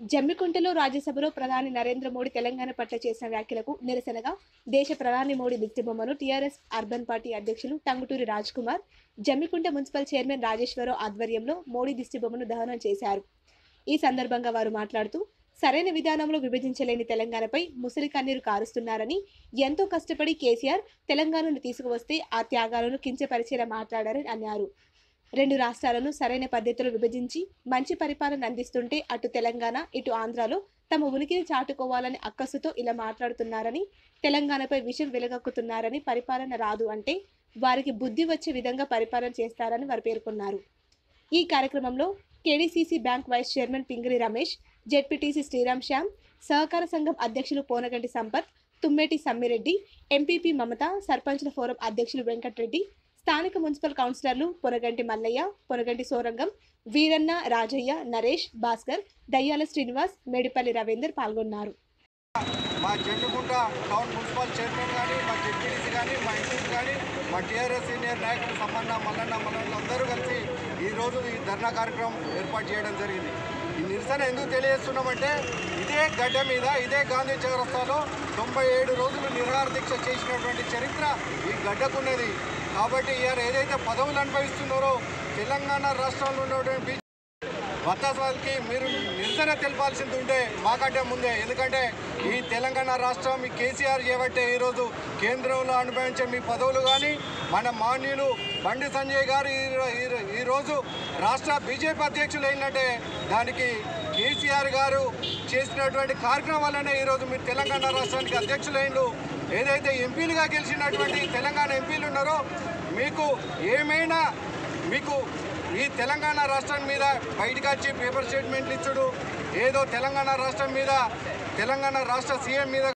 జమ్మికుంటలో రాజ్యసభలో ప్రధాని నరేంద్ర మోడీ తెలంగాణ పట్ల చేసిన వ్యాఖ్యలకు నిరసనగా దేశ ప్రధాని మోడీ దిష్టిబొమ్మను టీఆర్ఎస్ అర్బన్ పార్టీ అధ్యక్షులు టంగుటూరి రాజ్ కుమార్ జమ్మికుంట మున్సిపల్ చైర్మన్ రాజేశ్వరరావు ఆధ్వర్యంలో మోడీ దిష్టిబొమ్మను దహనం చేశారు ఈ సందర్భంగా వారు మాట్లాడుతూ సరైన విధానంలో విభజించలేని తెలంగాణపై ముసలి కన్నీరు కారుస్తున్నారని ఎంతో కష్టపడి కేసీఆర్ తెలంగాణను తీసుకువస్తే ఆ త్యాగాలను కించపరిచేలా మాట్లాడారని అన్నారు రెండు రాష్ట్రాలను సరైన పద్ధతిలో విభజించి మంచి పరిపాలన అందిస్తుంటే అటు తెలంగాణ ఇటు ఆంధ్రాలో తమ ఉనికిని చాటుకోవాలని అక్కసుతో ఇలా మాట్లాడుతున్నారని తెలంగాణపై విషయం వెలగక్కుతున్నారని పరిపాలన రాదు అంటే వారికి బుద్ధి వచ్చే విధంగా పరిపాలన చేస్తారని వారు పేర్కొన్నారు ఈ కార్యక్రమంలో KDCC bank vice chairman Pingali Ramesh ZPTC Sriram Shyam సహకార సంఘం అధ్యక్షులు పోనగంటి సంపత్ తుమ్మేటి సమ్మిరెడ్డి ఎంపీపీ మమత సర్పంచ్ల ఫోరం అధ్యక్షులు వెంకట్రెడ్డి స్థానిక మున్సిపల్ కౌన్సిలర్లు పొనగంటి మల్లయ్య పొనగంటి సోరంగం వీరన్న రాజయ్య నరేష్ భాస్కర్ దయ్యాల శ్రీనివాస్ మేడిపల్లి రవీందర్ పాల్గొన్నారు మా జండుకుంట టౌన్ మున్సిపల్ చైర్మన్ కానీ మా జెడ్పీడీసీ కానీ మా ఎంపీస్ కానీ మా టీఆర్ఎస్ సీనియర్ నాయకులు సమ్మన్న మల్లన్న మల్లన్న అందరూ కలిసి ఈరోజు ఈ ధర్నా కార్యక్రమం ఏర్పాటు చేయడం జరిగింది ఈ నిరసన ఎందుకు తెలియజేస్తున్నామంటే ఇదే గడ్డ మీద ఇదే గాంధీ చౌరస్తాలో తొంభై ఏడు రోజులు నిరాహార దీక్ష చేసినటువంటి చరిత్ర ఈ గడ్డకున్నది కాబట్టి ఇవాళ ఏదైతే పదవులు అనుభవిస్తున్నారో తెలంగాణ రాష్ట్రంలో ఉన్నటువంటి వత్తాసాలకి మీరు నిరసన తెలపాల్సింది ఉంటే మాకంటే ముందే ఎందుకంటే ఈ తెలంగాణ రాష్ట్రం మీ కేసీఆర్ చేయబట్టే ఈరోజు కేంద్రంలో అనుభవించే మీ పదవులు కానీ మన మాన్యులు బండి సంజయ్ గారు ఈ- ఈ- ఈరోజు రాష్ట్ర బీజేపీ అధ్యక్షులు ఏంటంటే దానికి కేసీఆర్ గారు చేసినటువంటి కార్యక్రమం వల్లనే ఈరోజు మీరు తెలంగాణ రాష్ట్రానికి అధ్యక్షులైండు ఏదైతే ఎంపీలుగా గెలిచినటువంటి తెలంగాణ ఎంపీలు ఉన్నారో మీకు ఏమైనా మీకు ఈ తెలంగాణ రాష్ట్రం మీద బయటకు వచ్చి పేపర్ స్టేట్మెంట్లు ఇచ్చుడు ఏదో తెలంగాణ రాష్ట్రం మీద తెలంగాణ రాష్ట్ర సీఎం మీద